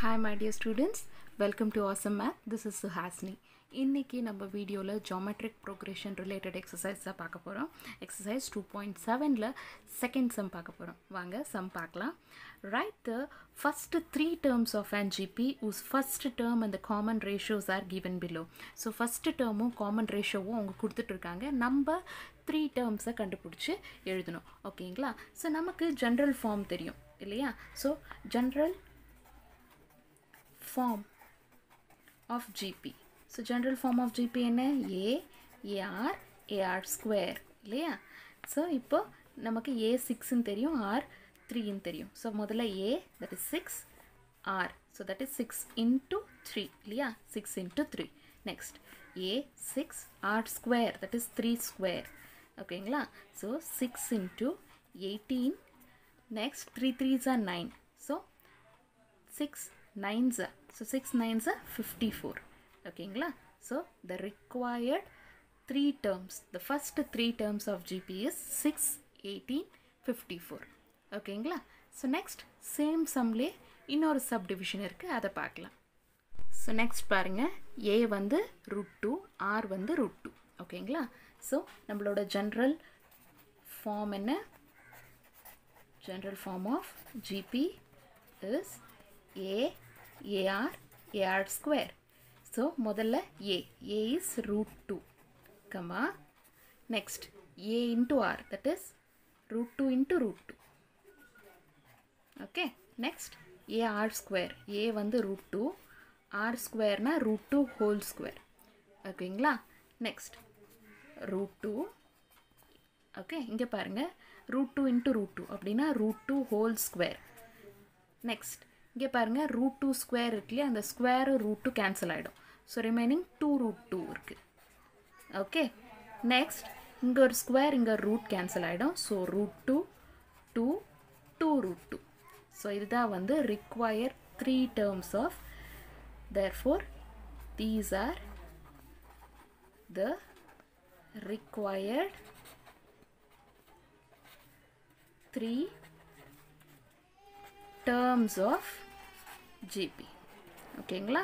Hi my dear students, welcome to Awesome Math. This is Suhasini. இன்னைக்கு நம்ம வீடியோவில் geometric progression related exercise தான் பார்க்க போகிறோம் எக்ஸசைஸ் டூ பாயிண்ட் செவனில் செகண்ட் சம் பார்க்க போகிறோம் வாங்க சம் பார்க்கலாம் write the first three terms of an GP us first term அந்த common ratios are given below so first டேர்மும் காமன் ரேஷியோவும் அவங்க கொடுத்துட்ருக்காங்க நம்ம த்ரீ டேர்ம்ஸை கண்டுபிடிச்சி எழுதணும் ஓகேங்களா ஸோ நமக்கு ஜென்ரல் ஃபார்ம் தெரியும் இல்லையா so general form of GP. So general form of GP என்ன A, AR, AR square இல்லையா ஸோ இப்போ நமக்கு A சிக்ஸ்ன்னு தெரியும் R த்ரீன்னு தெரியும் ஸோ முதல்ல A that is six R so that is six into three இல்லையா six into three next A six R square that is three square ஓகேங்களா so six into eighteen next three threes are nine so six nines are so 6 nines are 54 ஓகேங்களா so the required three terms the first three terms of GP is 6 18 54 ஓகேங்களா so next same sumலே இன்னொரு subdivision இருக்கு அதை பார்க்கலாம் so next பாருங்க A வந்து root two R வந்து root two ஓகேங்களா ஸோ நம்மளோட ஜென்ரல் ஃபார்ம் என்ன general form of GP is a ar ar square so முதல்ல a a is root 2 comma next a into r that is root 2 into root 2 okay next a r square a வந்து root 2 r square na root 2 whole square ஓகேங்களா next root two okay இங்கே பாருங்கள் root two into root two அப்படின்னா root two whole square next இங்கே பாருங்கள் root two square இருக்கு இல்லையா அந்த ஸ்கொயரு ரூட் டூ கேன்சல் ஆகிடும் so remaining two root two இருக்குது ஓகே நெக்ஸ்ட் இங்கே ஒரு ஸ்கொயர் இங்கே ரூட் கேன்சல் ஆகிடும் so root two two two root two so இதுதான் வந்து required three terms of therefore these are the required three terms of GP ஓகேங்களா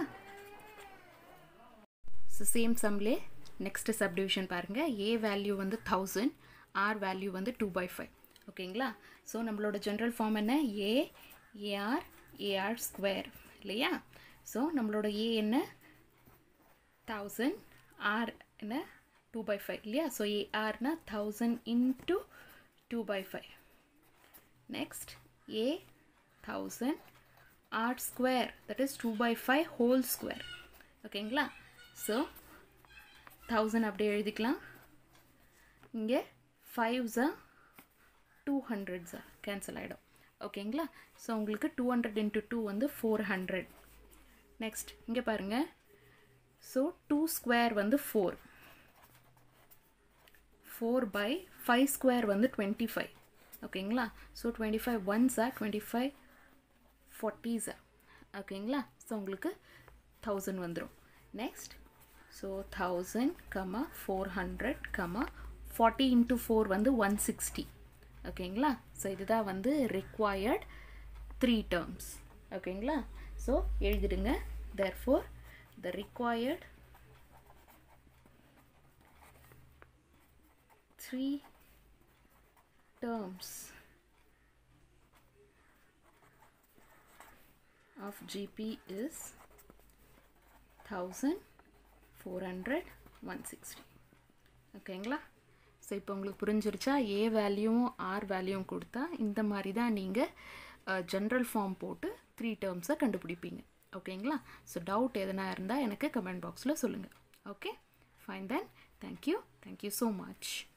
so same சம்லே next subdivision பாருங்கள் A value வந்து thousand R value வந்து two by five ஓகேங்களா so நம்மளோட general form என்ன ஏ ஏஆர் ஏஆர் ஸ்கொயர் இல்லையா so நம்மளோட ஏ என்ன தௌசண்ட் ஆர் என்ன டூ பை ஃபைவ் இல்லையா ஸோ ஏஆர்னா thousand into two by five next A thousand R square that is two by five whole square ஓகேங்களா so thousand அப்படியே எழுதிக்கலாம் இங்கே ஃபைவ்ஸா டூ ஹண்ட்ரட்ஸா கேன்சல் ஆகிடும் ஓகேங்களா ஸோ உங்களுக்கு டூ ஹண்ட்ரட் இன்ட்டு டூ வந்து ஃபோர் ஹண்ட்ரட் நெக்ஸ்ட் இங்கே பாருங்கள் ஸோ டூ ஸ்கொயர் வந்து four four by five square வந்து டுவெண்ட்டி ஃபைவ் ஓகேங்களா ஸோ டுவெண்ட்டி ஃபைவ் ஒன்ஸா டுவெண்ட்டி ஃபைவ் ஃபார்ட்டிஸா ஓகேங்களா ஸோ உங்களுக்கு தௌசண்ட் வந்துடும் next so thousand comma four hundred comma forty into four வந்து ஒன் சிக்ஸ்டி ஓகேங்களா ஸோ இதுதான் வந்து ரிக்வயர்ட் த்ரீ டேர்ம்ஸ் ஓகேங்களா ஸோ எழுதிடுங்க therefore the required three terms of GP is 1000, 400, 160. ஓகேங்களா ஸோ இப்போ உங்களுக்கு புரிஞ்சிருச்சா ஏ வேல்யூவும் ஆர் வேல்யூவும் கொடுத்தா இந்த மாதிரி தான் நீங்கள் ஜென்ரல் ஃபார்ம் போட்டு த்ரீ டேர்ம்ஸை கண்டுபிடிப்பீங்க ஓகேங்களா ஸோ டவுட் எதனா இருந்தால் எனக்கு கமெண்ட் பாக்ஸில் சொல்லுங்கள் okay fine then thank you thank you so much